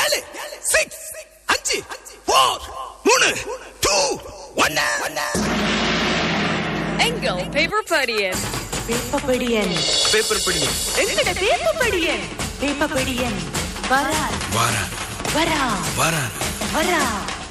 ஏழு சிக்ஸ் அஞ்சு ஃபோர் மூணு டூ ஒன்னு எங்கள் பேப்பர் படியன் வேப்பப்படியன் பேப்பர் படிங்க எங்கட வேப்பப்படியன் வேப்பப்படியன் வரா வாரா வரா வாரா வரா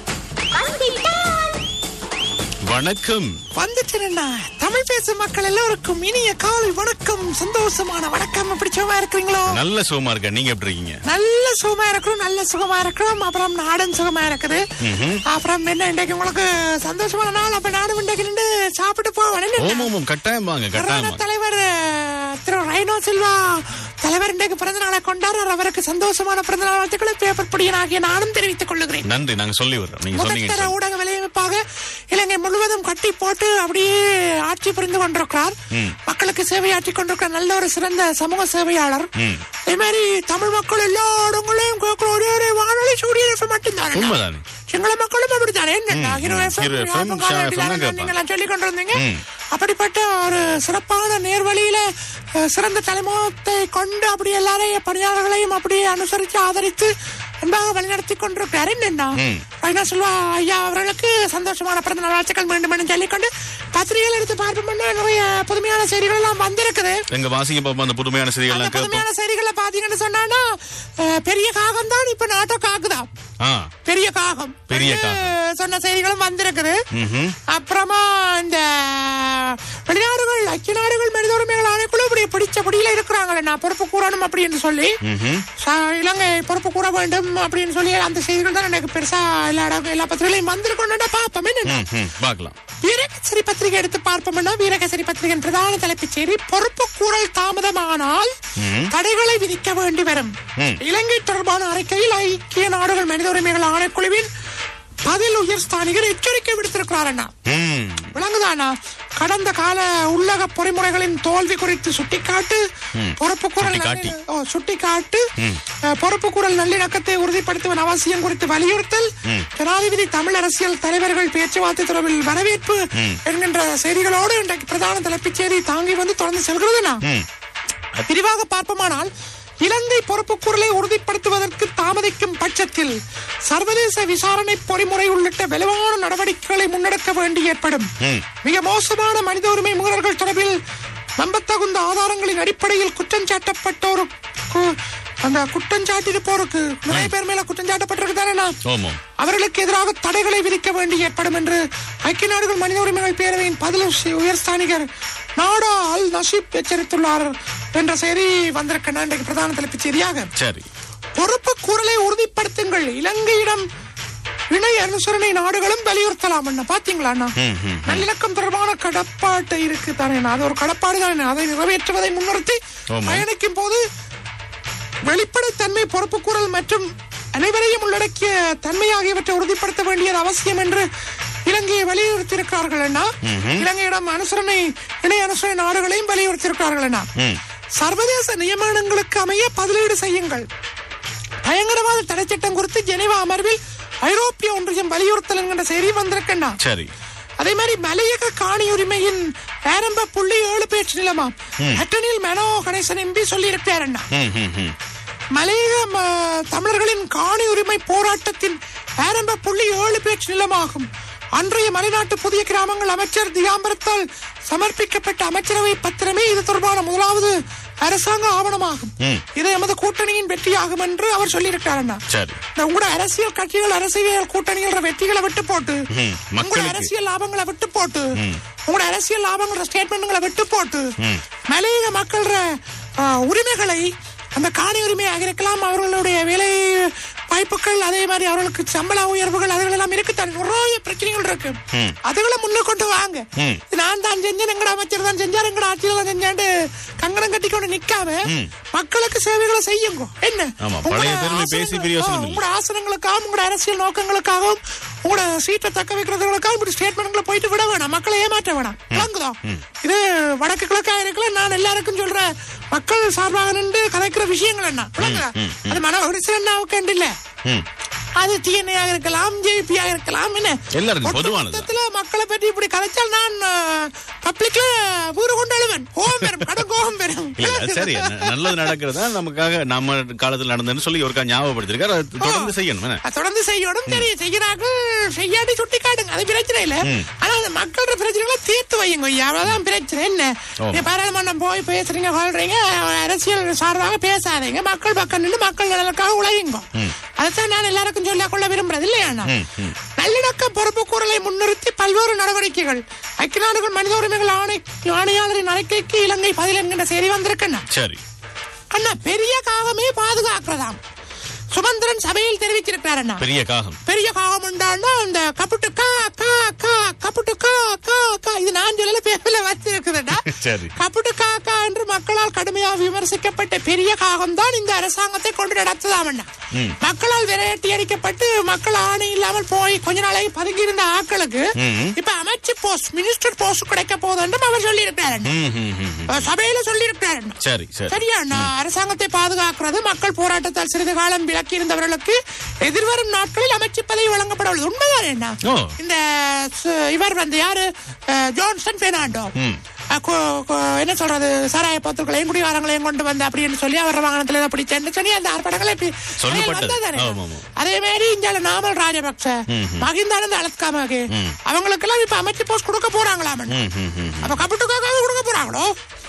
வணக்கம் வந்துட்டேன்னா தமிழ் பேசும் மக்கள் எல்லோருக்கும் இனிய காலை வணக்கம் சந்தோஷமான வணக்கம் எப்படி சுகமா இருக்கிறீங்களோ நல்ல சுகமா இருக்க நீங்க எப்படி இருக்கீங்க நல்ல சுகமா இருக்கிறோம் நல்ல சுகமா இருக்கிறோம் அப்புறம் நாடும் சுகமா இருக்குது அப்புறம் என்ன இன்றைக்கு உங்களுக்கு சந்தோஷமான நாள் அப்ப நாடும் இன்றைக்கு நின்று சாப்பிட்டு போவேன் ஓம் ஓம் கட்டாயம் வாங்க கரோனா கட்டாயம் வாங்க தலைவர் அஹ், திரு ரைனோ சில்வா தலைவர் இன்றைக்கு பிறந்த நாளை கொண்டாடுறார் அவருக்கு சந்தோஷமான பிறந்த நாள் வாழ்த்துக்களை பேப்பர் படியன் ஆகிய நானும் தெரிவித்துக் கொள்ளுகிறேன் நன்றி நாங்க சொல்லி வர்றோம் நீங்க முதற்தர சொன்னீங்க ஊடக விளைவிப்பாக இலங்கை முழுவதும் கட்டி போட்டு அப்படியே ஆட்சி புரிந்து கொண்டிருக்கிறார் மக்களுக்கு சேவையாற்றி கொண்டிருக்கிற நல்ல ஒரு சிறந்த சமூக சேவையாளர் அதே மாதிரி தமிழ் மக்கள் எல்லா இடங்களையும் கேட்கிற ஒரே ஒரு வானொலி சூரியன் எஃப்எம் மட்டும்தான் உண்மைதானே சிங்கள மக்களும் அப்படித்தானே என்ன ஹீரோ ம். எஃப்எம் ஹீரோ FM, ஷா FM தான் கேட்பாங்க. நீங்களாம் சொல்லிக் கொண்டிருந்தீங்க ம். அப்படிப்பட்ட ஒரு சிறப்பான நேர்வழியில அஹ், சிறந்த தலைமுகத்தை கொண்டு அப்படி எல்லாரையும் பணியாளர்களையும் அப்படியே அனுசரித்து ஆதரித்து அன்பாக வழிநடத்தி கொண்டிருக்கிறார் என்னன்னா ம். ஐநா சொல்வா ஐயா அவர்களுக்கு சந்தோஷமான பிறந்த நாள் வாழ்த்துக்கள் வேண்டும் என்று சொல்லிக்கொண்டு பத்திரிகைகள் எடுத்து பார்ப்போம்னா நிறைய புதுமையான செய்திகள் எல்லாம் வந்திருக்குது எங்க வாசிக்க பாப்போம் அந்த புதுமையான அந்த செய்திகள்லாம் கேட்போம் புதுமையான செய்திகளை பாத்தீங்கன்னு சொன்னான்னா அஹ், பெரிய காகம் தான் இப்ப நாட்டை காக்குதான் ஆ பெரிய காகம் பெரிய என்று காகம். சொன்ன செய்திகளும் வந்திருக்குது ம்ஹும். அப்புறமா இந்த வெளிநாடுகள் ஐக்கிய நாடுகள் மனித உரிமைகள் ஆணைக்குழு இப்படி பிடிச்ச பிடியில இருக்கிறாங்களே நான் பொறுப்பு கூறணும் அப்படின்னு சொல்லி ம்ஹும். ச- இலங்கை பொறுப்பு கூற வேண்டும் அப்படின்னு சொல்லி அந்த செய்திகள் தான் எனக்கு பெருசா எல்லா இடம் எல்லா பத்திரிகையும் வந்திருக்கணும்னா பார்ப்போம் என்ன ம், ம், பார்க்கலாம் வீரகேசரி பத்திரிகை எடுத்து பார்ப்போம்னா வீரகேசரி பத்திரிகையின் பிரதான தலைப்புச் செய்தி பொறுப்பு கூறல் தாமதமானால் தடைகளை விதிக்க வேண்டி வரும் ம். இலங்கை தொடர்பான அறிக்கையில் ஐக்கிய நாடுகள் மனித உரிமைகள் ஆணைக்குழுவின் பதில் உயர் ஸ்தானிகர் எச்சரிக்கை விடுத்திருக்கிறார் அண்ணா ம், விளங்குதானா கடந்த கால உள்ளக பொறிமுறைகளின் தோல்வி குறித்து சுட்டிக்காட்டு பொறுப்பு குரல் சுட்டிக்காட்டி. சுட்டிக்காட்டு அஹ், பொறுப்பு குரல் நல்லிணக்கத்தை உறுதிப்படுத்துவதன் அவசியம் குறித்து வலியுறுத்தல் ஜனாதிபதி தமிழ் அரசியல் தலைவர்கள் பேச்சுவார்த்தை தொடர்பில் வரவேற்பு என்கின்ற செய்திகளோடு இன்றைக்கு பிரதான தலைப்புச் செய்தி தாங்கி வந்து தொடர்ந்து செல்கிறதுனா ம். விரிவாக பார்ப்போமானால் இலங்கை பொறுப்புக்கூறலை உறுதிப்படுத்துவதற்கு தாமதிக்கும் பட்சத்தில் சர்வதேச விசாரணை பொறிமுறை உள்ளிட்ட வலுவான நடவடிக்கைகளை முன்னெடுக்க வேண்டி ஏற்படும் ம். மிக மோசமான மனித உரிமை மீறல்கள் தொடர்பில் நம்பத்தகுந்த ஆதாரங்களின் அடிப்படையில் குற்றம் சாட்டப்பட்டோருக்கு அந்த குற்றம் சாட்டிருப்போருக்கு நிறைய பேர் மேல குற்றம் சாட்டப்பட்டிருக்கு தானே ஓம் ஓம் அவர்களுக்கு எதிராக தடைகளை விதிக்க வேண்டி ஏற்படும் என்று ஐக்கிய நாடுகள் மனித உரிமைகள் பேரவையின் பதில் உசி- உயர்ஸ்தானிகர் நாடா அல் நசீப் எச்சரித்துள்ளார் என்ற செய்தி வந்திருக்க இன்றைக்கு பிரதான தலைப்புச் செய்தியாக சரி பொறுப்பு கூறலை உறுதிப்படுத்துங்கள் இலங்கையிடம் இணை அனுசரணை நாடுகளும் வலியுறுத்தலாம் என்ன பாத்தீங்களா அண்ணா? ம், ம், ம். நல்லிணக்கம் தொடர்பான கடப்பாட்டு இருக்கு தானே அண்ணா? அது ஒரு கடப்பாடு தானே அதை நிறைவேற்றுவதை முன்னிறுத்தி ஆமா. பயணிக்கும் போது வெளிப்படைத்தன்மை பொறுப்புக்கூறல் மற்றும் அனைவரையும் உள்ளடக்கிய தன்மை ஆகியவற்றை உறுதிப்படுத்த வேண்டியது அவசியம் என்று இலங்கையை வலியுறுத்தியிருக்கிறார்கள் அண்ணா இலங்கையிடம் அனுசரணை இணை அனுசரணை நாடுகளையும் வலியுறுத்தியிருக்கிறார்கள் அண்ணா ம். சர்வதேச நியமனங்களுக்கு அமைய பதிலீடு செய்யுங்கள் பயங்கரவாத தடை சட்டம் குறித்து ஜெனீவா அமர்வில் ஐரோப்பிய ஒன்றியம் வலியுறுத்தல் என்கின்ற செய்தி வந்திருக்கண்ணா சரி அதே மாதிரி மலையக காணி உரிமையின் ஆரம்ப புள்ளி ஏழு பேச்சு நிலமாம் அட்டனில் மனோ கணேசன் எம்பி சொல்லி இருக்கிறார் ம், ம், ம். மலையக ம- தமிழர்களின் காணி உரிமை போராட்டத்தின் ஆரம்ப புள்ளி ஏழு பேச்சு நிலமாகும் அன்றைய மலைநாட்டு புதிய கிராமங்கள் அமைச்சர் திகாம்பரத்தால் சமர்ப்பிக்கப்பட்ட அமைச்சரவை பத்திரமே இது தொடர்பான முதலாவது அரசாங்க ஆவணமாகும் ம். இது எமது கூட்டணியின் வெற்றியாகும் என்று அவர் சொல்லியிருக்கிறார் அண்ணா சரி இந்த உங்களோட அரசியல் கட்சிகள் அரசியல் கூட்டணிகள வெற்றிகளை விட்டு போட்டு ம், உங்களோட மக்களுக்கு. அரசியல் லாபங்களை விட்டு போட்டு உங்களோட அரசியல் லாபங்கள ஸ்டேட்மெண்ட்களை விட்டு போட்டு மலையக மக்கள உரிமைகளை அந்த காணி உரிமையாக இருக்கலாம் அவர்களுடைய வேலை வாய்ப்புகள் அதே மாதிரி அவர்களுக்கு சம்பள உயர்வுகள் அதுகள் எல்லாம் இருக்கு தான் நிறைய பிரச்சனைகள் இருக்கு அதுகளை முன்ன கொண்டு வாங்க ம். நான் தான் செஞ்சேன் எங்கட அமைச்சர் தான் செஞ்சார் எங்கட ஆட்சியில் தான் செஞ்சாண்டு கங்கணம் கட்டி கொண்டு நிக்காம மக்களுக்கு சேவைகளை செய்யுங்க என்ன ஆமா, உங்களோட பழைய பெருமை பேசி ஆசனங்கள்- பிரயோசனம் ஆ, இல்லை. உங்களோட ஆசனங்களுக்காகவும் உங்களோட அரசியல் நோக்கங்களுக்காகவும் உங்களோட சீட்டை தக்க வைக்கிறதுக்காகவும் இப்படி ஸ்டேட்மெண்ட்களை போயிட்டு விட வேணாம் மக்களை ஏமாற்ற வேணாம் விளங்குதா இது வடக்கு கிழக்கா இருக்கலாம் நான் எல்லாருக்கும் சொல்றேன் மக்கள் சார்பாக நின்று கதைக்கிற விஷயங்கள் என்ன விளங்குதா அது மன ஒடிசல் என்ன இல்ல ம். அது டிஎன்ஏ இருக்கலாம் ஜேபியாக இருக்கலாம் என்ன எல்லாருக்கும் ஒட்டு பொதுவானது. மொத்தத்துல மக்களை பற்றி இப்படி கதைச்சால் நான் அஹ், பப்ளிக்ல ஊரு கொண்டு அழுவன் கோபம் பெறும் கடும் கோபம் பெறும் இல்ல அது சரி ந- நல்லது நடக்கிறதா நமக்காக நம்ம காலத்துல நடந்ததுன்னு சொல்லி ஒருக்கா ஞாபகப்படுத்திருக்காரு அது தொடர்ந்து செய்யணும் என்ன? அது தொடர்ந்து செய்யணும் தெரியும் செய்யறார்கள் செய்யாட்டி சுட்டி காட்டுங்க அது பிரச்சனை இல்ல ஆனா அந்த மக்களோட பிரச்சனைகளை தீர்த்து வையுங்க ஐயா அவ்வளவுதான் பிரச்சனை என்ன ஓ. நீங்க பாராளுமன்றம் போய் பேசுறீங்க கொள்றீங்க அரசியல் சார்பாக பேசாதீங்க மக்கள் பக்கம் நின்று மக்கள் நலனுக்காக உழையுங்க அதைத்தான் நான் எல்லாருக்கும் சொல்ல கொள்ள விரும்புறது இல்லையா அண்ணா? நல்லிணக்க பொறுப்பு கூறலை முன்னிறுத்தி பல்வேறு நடவடிக்கைகள் ஐக்கிய நாடுகள் மனித உரிமைகள் ஆணை ஆணையாளரின் அறிக்கைக்கு இலங்கை பதில் என்கின்ற செய்தி வந்திருக்குண்ணா சரி அண்ணா பெரிய காகமே பாதுகாக்கிறதாம் சுமந்திரன் சபையில் தெரிவிச்சிருக்கிறார் அண்ணா பெரிய காகம் பெரிய காகம் உண்டான்னா அந்த கப்புட்டு கா கா கா கப்புட்டு கா கா கா இது நான் சொல்லல பேர்ல வச்சிருக்குதுடா சரி. கப்புட்டு கா கா என்று மக்களால் கடுமையாக விமர்சிக்கப்பட்ட பெரிய காகம் தான் இந்த அரசாங்கத்தை கொண்டு நடத்துதாம் அண்ணா மக்களால் விரட்டி அடிக்கப்பட்டு மக்கள் ஆணை இல்லாமல் போய் கொஞ்ச நாளாகி பதுங்கி இருந்த ஆட்களுக்கு இப்ப அமைச்சு போஸ்ட் மினிஸ்டர் போஸ்ட் கிடைக்க போகுது என்றும் அவர் சொல்லி இருக்கிறார் ம், ம், ம், ம். சபையில சொல்லி இருக்கிறார் சரி சரி சரியா நான் அரசாங்கத்தை பாதுகாக்கிறது மக்கள் போராட்டத்தால் சிறிது காலம் விலக்கி இருந்தவர்களுக்கு எதிர்வரும் நாட்களில் அமைச்சு பதவி வழங்கப்பட உள்ளது உண்மைதான் என்ன ஓ. இந்த சு- இவர் வந்து யாரு அஹ், ஜான்சன் பெர்னாண்டோ அஹ், கு- கு- என்ன சொல்றது சாராய பத்துக்களையும் குடிகாரங்களையும் கொண்டு வந்து அப்படின்னு சொல்லி அவர் வாகனத்துல அப்படி சென்று சொல்லி அந்த ஆர்ப்பாட்டங்களை இப்படி சொல்லப்பட்டது. வந்ததானே? ஆமா, ஆமா. அதே மாதிரி இந்தியால நாமல் ராஜபக்ச மகிந்தானந்த அலத்காமகே அவங்களுக்கு எல்லாம் இப்ப அமைச்சு போஸ்ட் கொடுக்க போறாங்களாம் ம், ம், ம். அப்ப கப்புட்டுக்காக கொடுக்க போறாங்களோ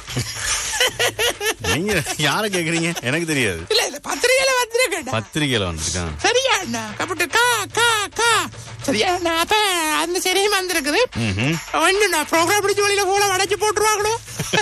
நீங்க யார கேக்குறீங்க எனக்கு தெரியாது இல்ல இல்ல பத்திரிகையில வந்திருக்கேன் பத்திரிகையில வந்திருக்கான் சரியா அண்ணா கப்பட்டு கா கா கா சரியா அண்ணா அப்ப அந்த சரியும் வந்திருக்குது ஒண்ணு நான் ப்ரோக்ராம் பிடிச்ச வழியில போல வடைச்சு போட்டுருவாங்களோ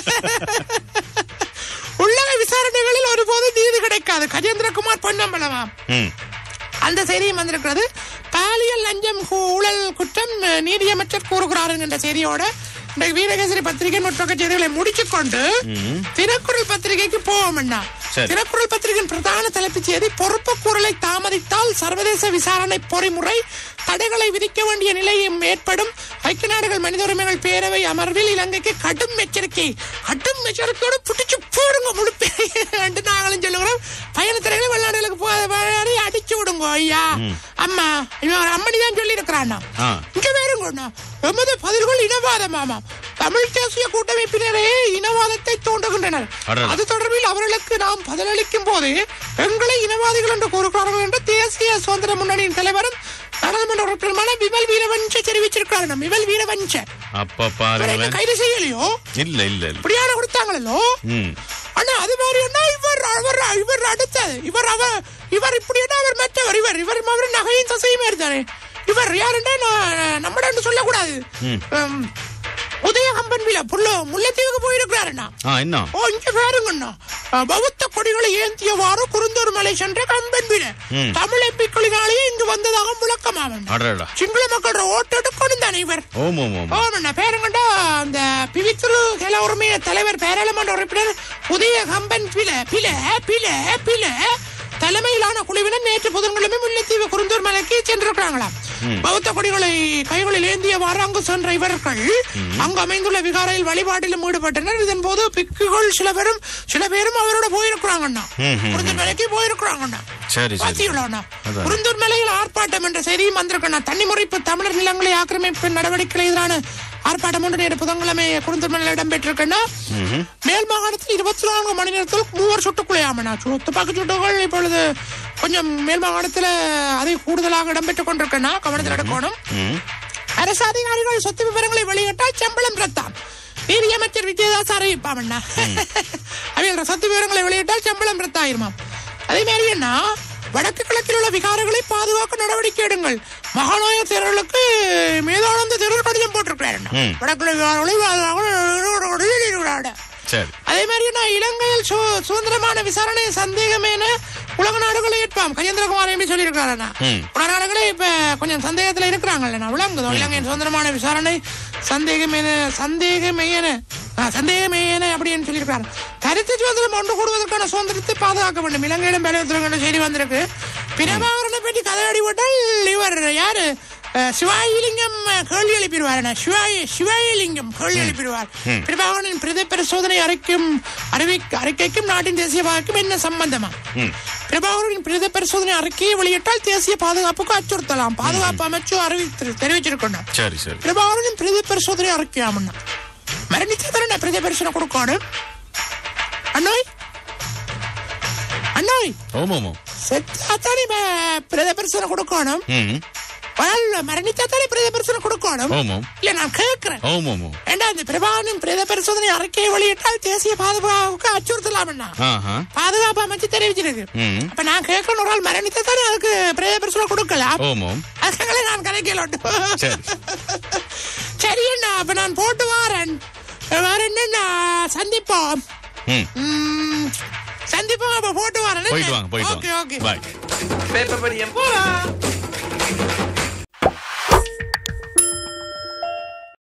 உள்ளக விசாரணைகளில் ஒருபோதும் நீதி கிடைக்காது கஜேந்திரகுமார் பொன்னம்பலமாம் ம் அந்த செய்தியும் வந்திருக்கிறது பாலியல் லஞ்சம் கு- ஊழல் குற்றம் அஹ், நீதியமைச்சர் கூறுகிறார் என்கின்ற செய்தியோட இந்த வீரகேசரி பத்திரிகை முற்பக்க செய்திகளை முடிச்சுக்கொண்டு தினக்குரல் பத்திரிகைக்கு போவோம் அண்ணா சரி. தினக்குரல் பத்திரிகையின் பிரதான தலைப்புச் செய்தி பொறுப்பு கூறலை தாமதித்தால் சர்வதேச விசாரணை பொறிமுறை தடைகளை விதிக்க வேண்டிய நிலையும் ஏற்படும் ஐக்கிய நாடுகள் மனித உரிமைகள் பேரவை அமர்வில் இலங்கைக்கு கடும் எச்சரிக்கை கடும் எச்சரிக்கையோடு பிடிச்சு போடுங்க முழுப்பே என்று நாங்களும் சொல்லுகிறோம் பயணத்திரைகளை வெளிநாடுகளுக்கு போய் அடிச்சு விடுங்க ஐயா அம்மா இவன் அம்மணி தான் சொல்லி இருக்கிறான் ஆ. இங்க வேறுங்க எமது பதில்கள் இனவாதமாமா தமிழ் தேசிய கூட்டமைப்பினரே இனவாதத்தை தூண்டுகின்றனர் அடடா. அது தொடர்பில் அவர்களுக்கு நாம் பதிலளிக்கும் போது எங்களை இனவாதிகள் என்று கூறுகிறார்கள் என்று தேசிய சுதந்திர முன்னணியின் தலைவரும் நாடாளுமன்ற உறுப்பினருமான விமல் வீரவன்ச தெரிவிச்சிருக்கிறார் நம்ம விமல் வீரவன்ச அப்ப இவரை பாருங்களேன் இன்னும் கைது செய்யலையோ இல்ல இல்ல இல்ல இப்படியான கொடுத்தாங்களோ ம் அண்ணா அது மாதிரி என்ன இவர் அவர் இவர் அடுத்தது இவர் அவர் இவர் இப்படி என்ன அவர் மற்றவர் இவர் இவர் அவர் நகையும் தசையுமே இருந்தாரு இவர் யாருன்னா நான் நம்மடான்னு சொல்லக்கூடாது உம், உதயகம்பன் விழா புல்ல முல்லைத்தீவுக்கு போயிருக்கிறாருண்ணா ஆ என்ன ஓ இங்க பாருங்கண்ணா அஹ், பௌத்த கொடிகளை ஏந்தியவாறு குருந்தூர் மலை சென்ற கம்பன் விழா ம். தமிழ் எம்பிக்களினாலேயே இங்கு வந்ததாக முழக்கமாவன் அடடா சிங்கள மக்களோட ஓட்டு எடுக்கணும் தானே இவர் ஓம் ஓம் ஓம் ஆமாண்ணா பேருங்கண்டா அந்த பிவித்துரு கல உரிமைய தலைவர் பாராளுமன்ற உறுப்பினர் உதய கம்பன் பில பில பில பில தலைமையிலான குழுவினர் நேற்று புதன்கிழமை முல்லைத்தீவு குருந்தூர் மலைக்கு சென்றிருக்கிறாங்களாம் பௌத்த கொடிகளை கைகளில் ஏந்தியவாறு அங்கு சென்ற இவர்கள் அங்கு அமைந்துள்ள விகாரையில் வழிபாட்டிலும் ஈடுபட்டனர் இதன் போது பிக்குகள் சில பேரும் சில பேரும் அவரோட போயிருக்கிறாங்கண்ணா குருந்தூர் மலைக்கு போயிருக்கிறாங்கண்ணா சரி சரி பாத்தீங்களாண்ணா அதான். குருந்தூர் மலையில் ஆர்ப்பாட்டம் என்ற செய்தியும் வந்திருக்கண்ணா தண்ணி முறைப்பு தமிழர் நிலங்களை ஆக்கிரமிப்பு நடவடிக்கைகள் எதிரான ஆர்ப்பாட்டம் ஒன்று நேற்று புதன்கிழமை குருந்தூர் மலையில் இடம்பெற்றிருக்கண்ணா மேல் மாகாணத்தில் இருபத்தி நான்கு மணி நேரத்தில் மூவர் சுட்டுக்குள்ளையாமண்ணா துப்பாக்கி சுட்டுகள் இப்பொழுது கொஞ்சம் மேல் மாகாணத்தில் அதை கூடுதலாக இடம்பெற்றுக் கொண்டிருக்கண்ணா கவனத்தில் எடுக்கணும் ம் அரசு அதிகாரிகள் சொத்து விவரங்களை வெளியிட்டால் சம்பளம் ரத்தாம் நீதியமைச்சர் விஜயதாஸ் அறிவிப்பாமண்ணா அவர்கள் சொத்து விவரங்களை வெளியிட்டால் சம்பளம் ரத்தாயிருமாம் அதே மாதிரி என்ன வடக்கு கிழக்கில் உள்ள விகாரங்களை பாதுகாக்க நடவடிக்கை எடுங்கள் மகாநாய தேர்தலுக்கு மேதானந்த தேர்தல் கடிதம் போட்டிருக்கிறார் ம். வடக்குள்ள விகாரங்களை பாதுகாக்க சரி அதே மாதிரி நான் இலங்கையில் சு- சுதந்திரமான விசாரணை சந்தேகமேன உலக நாடுகளை ஏற்பாம் கஜேந்திரகுமார் எப்படி சொல்லியிருக்காரு ம். உலக நாடுகளே இப்ப கொஞ்சம் சந்தேகத்துல இருக்கிறாங்கல்ல நான் விளங்குதோ இலங்கையின் சுதந்திரமான விசாரணை சந்தேகமேன சந்தேகமேன ஆ, சந்தேகமேன அப்படின்னு சொல்லியிருக்காரு கருத்து சுதந்திரம் ஒன்று கூடுவதற்கான சுதந்திரத்தை பாதுகாக்க வேண்டும் இலங்கையிலும் வேலைத்திறங்கிற செய்தி வந்திருக்கு பிரபாகரனை பற்றி கதையாடி போட்டால் இவர் யாரு அஹ், சிவாயிலிங்கம் அஹ், கேள்வி எழுப்பிடுவார் சிவாயி சிவாயிலிங்கம் கேள்வி எழுப்பிடுவார் பிரபாகரனின் பிரதி பரிசோதனை அறிக்கும் அறிவி அறிக்கைக்கும் நாட்டின் தேசிய பாதுகாப்புக்கும் என்ன சம்பந்தமா பிரபாகரனின் பிரதி பரிசோதனை அறிக்கையை வெளியிட்டால் தேசிய பாதுகாப்புக்கு அச்சுறுத்தலாம் பாதுகாப்பு அமைச்சு அறிவித்து தெரிவிச்சிருக்கணும் சரி சரி பிரபாகரனின் பிரதி பரிசோதனை அறிக்கையாமண்ணா மரணிச்சதானே பிரதி பரிசனை கொடுக்கணும் அண்ணோய் அண்ணோய் ஓம் ஓம் செத்தாத்தானே பிரதி பரிசனை கொடுக்கணும் ம் மரணிச்சாத்தானே பிரதி பரிசனை கொடுக்கணும் ஓம் ஓம் இல்ல நான் கேட்கிறேன் ஓம் ஓம் ஓம் ஏண்டா இந்த பிரபாகரன் பிரேத பரிசோதனை அறிக்கையை வெளியிட்டால் தேசிய பாதுகாப்புக்கு அச்சுறுத்தலாம்னா ஆஹா பாதுகாப்பு அமைச்சு தெரிவிச்சிருக்கு ம் அப்ப நான் கேட்கணும் ஒரு ஆள் மரணித்த தானே அதுக்கு பிரேத பரிசோதனை கொடுக்கலாம் ஓம் ஓம் அதுக்காக நான் கதைக்கல சரி. சரி அண்ணா அப்ப நான் போட்டு வாரேன் வேற என்னண்ணா சந்திப்போம் ம் ம், சந்திப்போம் அப்ப போட்டு வரேன் போயிட்டு வாங்க போயிட்டு ஓகே வாங்க ஓகே பாய் பேப்பர் படியம் போலாம்